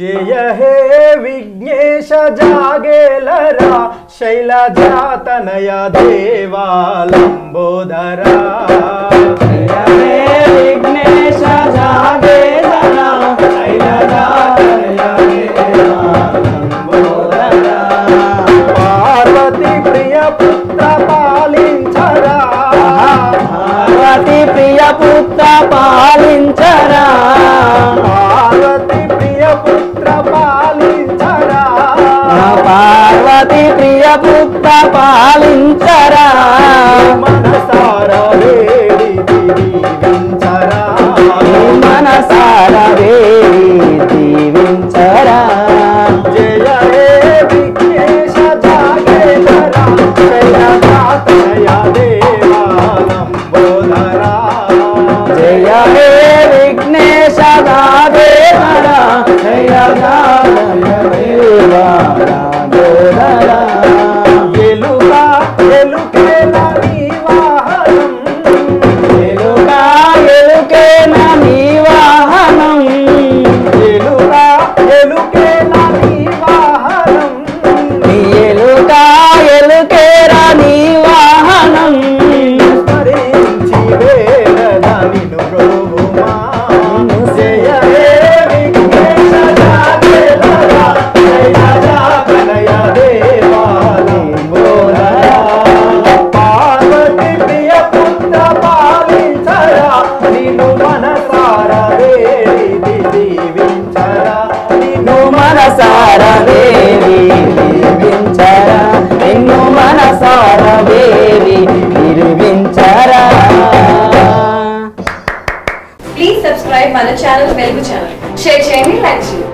జయ హే విఘ్నేశ జాగేలరా శైలజాతనయ దేవాలంబోదరా జయ హే విఘ్నేశ జాగేదరా శైలజాతనయ దేవాలంబోదరా. పార్వతి ప్రియ పుత్ర పాలించరా పార్వతి ప్రియ పుత్ర పాలించరా పార్వతి ప్రియ పుత్ర పాలించరా పార్వతి ప్రియ పుత్ర పాలించరా మనసార వేడి దీవించరా మనసార వేడి దీవించరా జయ హే విఘ్నేశ జాగేలరా శైలజాతనయ దేవాలంబోదరా జయ హే విఘ్నేశ దాదేవరా జయ దాదయ దేవారాధోదరా ఎలుగా ఎలుకేల నీ వాహనం ఎలుగా ఎలుకేన నీ వాహనం ఎలుగా ఎలుకేల నీ వాహనం నీ ఎలుగా ఎలుకేరా నీ వాహనం స్మరించి వేడన నిన్ను ప్రభుమా జయ హే విఘ్నేశ జాగేలరా శైలజాతనయ దేవాలంబోదరా పార్వతి ప్రియ పుత్ర పాలించరా నిన్ను మనసార వేడి దీవించరా నిన్ను నిన్ను మనసార దేవి నిర్వించరా నిన్ను మనసార దేవి నిర్వించరా ప్లీజ్ సబ్స్క్రైబ్ మన ఛానల్ వెలుగు ఛానల్ షేర్ చేయండి లైక్ చేయండి